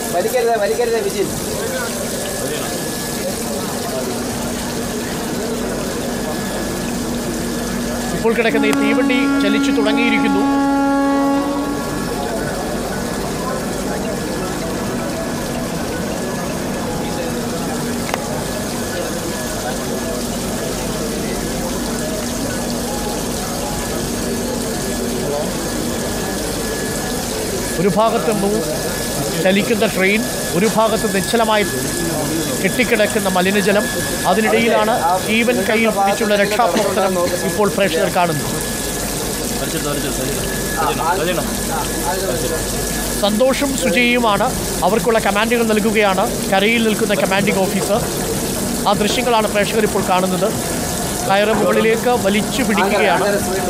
വലിക്കരുത് വലിക്കരുത് vigil ഇപ്പോൾ കിടക്കുന്ന ഈ തീവണ്ടി ചലിച്ചു തുടങ്ങിയിരിക്കുന്നു ഒരു ഭാഗത്ത് മൂ- ചലിക്കുന്ന ട്രെയിൻ ഒരു ഭാഗത്ത് നിശ്ചലമായി കെട്ടിക്കിടക്കുന്ന മലിനജലം അതിനിടയിലാണ് ജീവൻ കയ്യിൽ പിടിച്ചുള്ള രക്ഷാപ്രവർത്തനം ഇപ്പോൾ പ്രേക്ഷകർ കാണുന്നു സന്തോഷും സുജയുമാണ് അവർക്കുള്ള കമാൻഡുകൾ നൽകുകയാണ് കരയിൽ നിൽക്കുന്ന കമാൻഡിംഗ് ഓഫീസർ ആ ദൃശ്യങ്ങളാണ് പ്രേക്ഷകർ ഇപ്പോൾ കാണുന്നത് കയറ് മുകളിലേക്ക് വലിച്ചു പിടിക്കുകയാണ്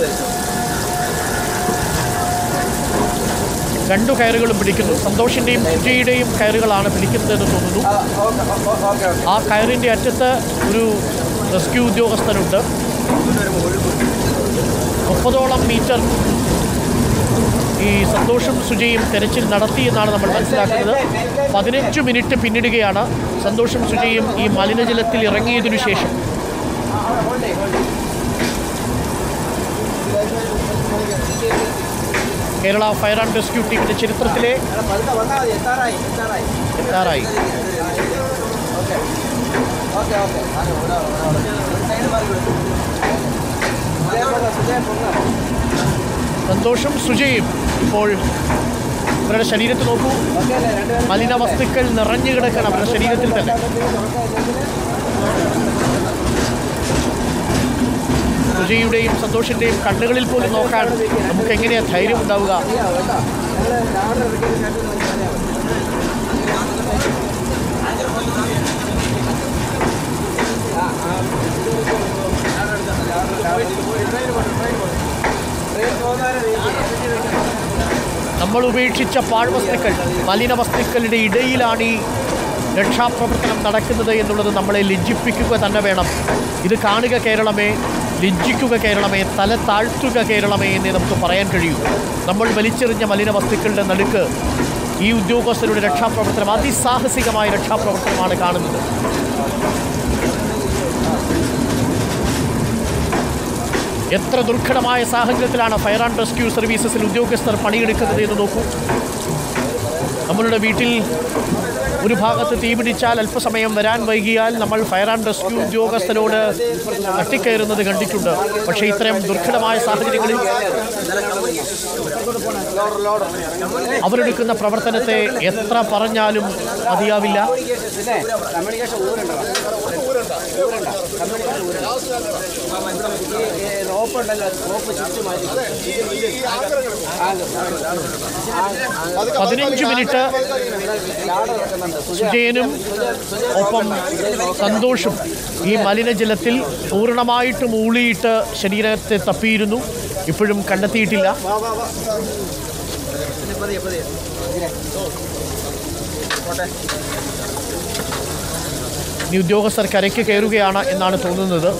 രണ്ടു കയറുകളും പിടിക്കുന്നു സന്തോഷിൻ്റെയും സുജയുടെയും കയറുകളാണ് പിടിക്കുന്നതെന്ന് തോന്നുന്നു ആ കയറിൻ്റെ അറ്റത്ത് ഒരു റെസ്ക്യൂ ഉദ്യോഗസ്ഥനുണ്ട് മുപ്പതോളം മീറ്റർ ഈ സന്തോഷും സുജയും തെരച്ചിൽ നടത്തി എന്നാണ് നമ്മൾ മനസ്സിലാക്കുന്നത് പതിനഞ്ച് മിനിറ്റ് പിന്നിടുകയാണ് സന്തോഷും സുജയും ഈ മലിനജലത്തിൽ ഇറങ്ങിയതിനു ശേഷം കേരള ഫയർ ആൻഡ് റെസ്ക്യൂ ടീമിൻ്റെ ചരിത്രത്തിലെ പതുക്കെ വന്നാൽ മതി എത്താറായി എത്താറായി എത്താറായി ഓക്കെ ഓക്കെ ഓക്കെ സൈഡ് മാറി വിടും സുജയ പൊങ്ങ സുജയ പൊങ്ങ സന്തോഷും സുജയും ഇപ്പോൾ അവരുടെ ശരീരത്തിൽ നോക്കൂ ഓക്കെ അല്ലേ രണ്ടുപേരും മലിന വസ്തുക്കൾ നിറഞ്ഞു കിടക്കണം അവരുടെ ശരീരത്തിൽ തന്നെ സുജയുടെയും സന്തോഷിൻ്റെയും കണ്ണുകളിൽ പോലും നോക്കാൻ നമുക്ക് എങ്ങനെയാ ധൈര്യം ഉണ്ടാവുക ചെയ്യാം കേട്ടോ ഞങ്ങൾ രാവിലെ ഇറക്കിയ ശേഷം മനസ്സിലാവും ട്രെയിൻ പോകുന്നവരെ വെയിറ്റ് ചെയ്യാം നമ്മൾ ഉപേക്ഷിച്ച പാഴ്വസ്തുക്കൾ മലിന വസ്തുക്കളുടെ ഇടയിലാണ് ഈ രക്ഷാപ്രവർത്തനം നടക്കുന്നത് എന്നുള്ളത് നമ്മളെ ലജ്ജിപ്പിക്കുക തന്നെ വേണം ഇത് കാണുക കേരളമേ ലജ്ജിക്കുക കേരളമേ തല താഴ്ത്തുക കേരളമേ എന്നേ നമുക്ക് പറയാൻ കഴിയൂ നമ്മൾ വലിച്ചെറിഞ്ഞ മലിന വസ്തുക്കളുടെ നടുക്ക് ഈ ഉദ്യോഗസ്ഥരുടെ രക്ഷാപ്രവർത്തനം അതിസാഹസികമായ രക്ഷാപ്രവർത്തനമാണ് കാണുന്നത് എത്ര ദുർഘടമായ സാഹചര്യത്തിലാണ് ഫയർ ആൻഡ് റെസ്ക്യൂ സർവീസസിൽ ഉദ്യോഗസ്ഥർ പണിയെടുക്കുന്നത് എന്ന് നോക്കൂ നമ്മളുടെ വീട്ടിൽ ഒരു ഭാഗത്ത് തീ പിടിച്ചാൽ അല്പസമയം വരാൻ വൈകിയാൽ നമ്മൾ ഫയർ ആൻഡ് റെസ്ക്യൂ ഉദ്യോഗസ്ഥരോട് തട്ടിക്കയറുന്നത് കണ്ടിട്ടുണ്ട് പക്ഷേ ഇത്തരം ദുർഘടമായ സാഹചര്യങ്ങളിൽ അവരെടുക്കുന്ന പ്രവർത്തനത്തെ എത്ര പറഞ്ഞാലും മതിയാവില്ല പിന്നെ കമ്മ്യൂണിക്കേഷൻ ഊരുണ്ടോ ഊരുണ്ടോ കമ്മ്യൂണിക്കേഷൻ ഊരുണ്ടോ ഈ റോപ്പ് ഉണ്ടല്ലോ റോപ്പ് ചുറ്റും മാറ്റി പതിനഞ്ച് മിനിറ്റ് ലാഡ് ഇറക്കുന്നുണ്ട് സുജയനും ഒപ്പം സന്തോഷും ഈ മലിനജലത്തിൽ പൂർണ്ണമായിട്ട് മൂളിയിട്ട് ശരീരത്തെ തപ്പിയിരുന്നു ഇപ്പോഴും കണ്ടെത്തിയിട്ടില്ല പതിയെ പതിയെ ഇനി ഉദ്യോഗസ്ഥർ കരയ്ക്ക് കയറുകയാണ് എന്നാണ് തോന്നുന്നത്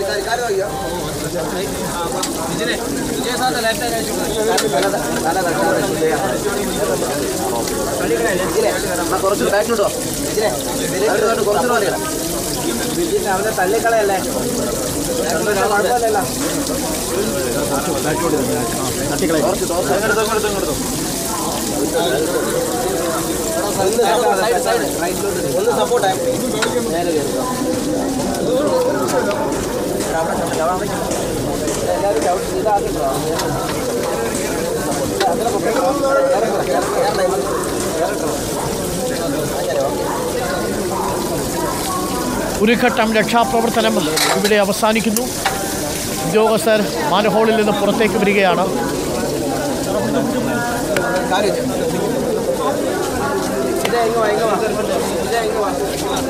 കുറച്ച് ബാക്കിലോട്ടോ കുറച്ച് അവനെ തള്ളിക്കളയല്ലേ കുഴപ്പമില്ലല്ലോ കുറച്ച് ഒന്ന് സപ്പോർട്ടായി നേരെ കയറുക എല്ലാവരും ചവിട്ടി ഇതാക്കിട്ടോ അങ്ങനെ ഒരു ഘട്ടം രക്ഷാപ്രവർത്തനം ഇവിടെ അവസാനിക്കുന്നു ഉദ്യോഗസ്ഥർ മാനഹോളിൽ നിന്ന് പുറത്തേക്ക് വരികയാണ് കാര്യം ഇതേ ഇങ്ങ് വാ ഇങ്ങ് വാ ഇതേ ഇങ്ങ് വാ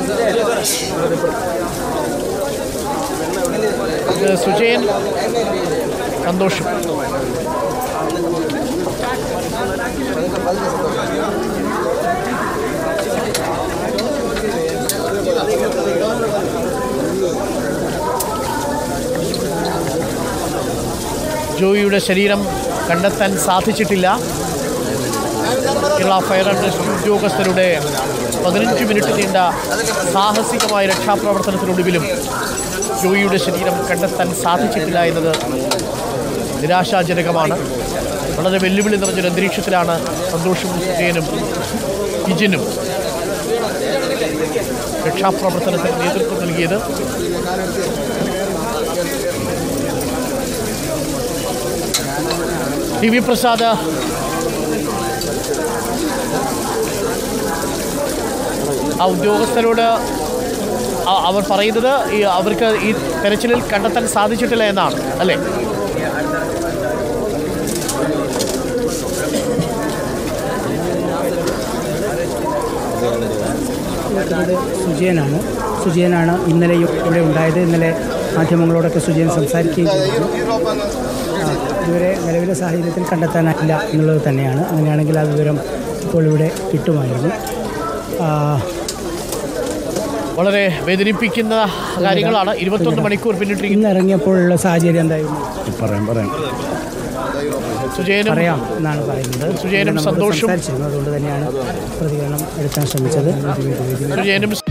ഇത് സുജയൻ സന്തോഷം ജോയിയുടെ ശരീരം കണ്ടെത്താൻ സാധിച്ചിട്ടില്ല കേരള ഫയർ ആൻഡ് റെസ്ക്യൂ ഉദ്യോഗസ്ഥരുടെ പതിനഞ്ച് മിനിറ്റ് നീണ്ട സാഹസികമായ രക്ഷാപ്രവർത്തനത്തിനൊടുവിലും ജോയിയുടെ ശരീരം കണ്ടെത്താൻ സാധിച്ചിട്ടില്ല എന്നത് നിരാശാജനകമാണ് വളരെ വെല്ലുവിളി നിറഞ്ഞൊരു അന്തരീക്ഷത്തിലാണ് സന്തോഷും സുജയനും വിജിനും രക്ഷാപ്രവർത്തനത്തിന് നേതൃത്വം നൽകിയത് ടി വി പ്രസാദ് ആ ഉദ്യോഗസ്ഥരോട് അ- അവർ പറയുന്നത് ഈ അവർക്ക് ഈ തെരച്ചിലിൽ കണ്ടെത്താൻ സാധിച്ചിട്ടില്ല എന്നാണ് അല്ലേ ഇത് സുജയനാണ് സുജയനാണ് ഇന്നലെയും ഇവിടെ ഉണ്ടായത് ഇന്നലെ മാധ്യമങ്ങളോടൊക്കെ സുജയൻ സംസാരിക്കുകയും ചെയ്തിരുന്നു ആ, ഇതുവരെ നിലവിലെ സാഹചര്യത്തിൽ കണ്ടെത്താനായില്ല എന്നുള്ളത് തന്നെയാണ് അങ്ങനെയാണെങ്കിൽ ആ വിവരം ഇപ്പോൾ ഇവിടെ കിട്ടുമായിരുന്നു ആ, വളരെ വേദനിപ്പിക്കുന്ന കാര്യങ്ങളാണ് ഇരുപത്തൊന്ന് മണിക്കൂർ പിന്നിട്ടിരിക്കുന്നു ഇന്ന് ഇറങ്ങിയപ്പോഴുള്ള സാഹചര്യം എന്തായിരുന്നു പറയാം പറയാം സുജയനും പറയാം എന്നാണ് പറയുന്നത് സുജയനും നമ്മളോട് സന്തോഷും സംസാരിച്ചിരുന്നു അതുകൊണ്ട് തന്നെയാണ് പ്രതികരണം എടുക്കാൻ ശ്രമിച്ചത് സുജയനും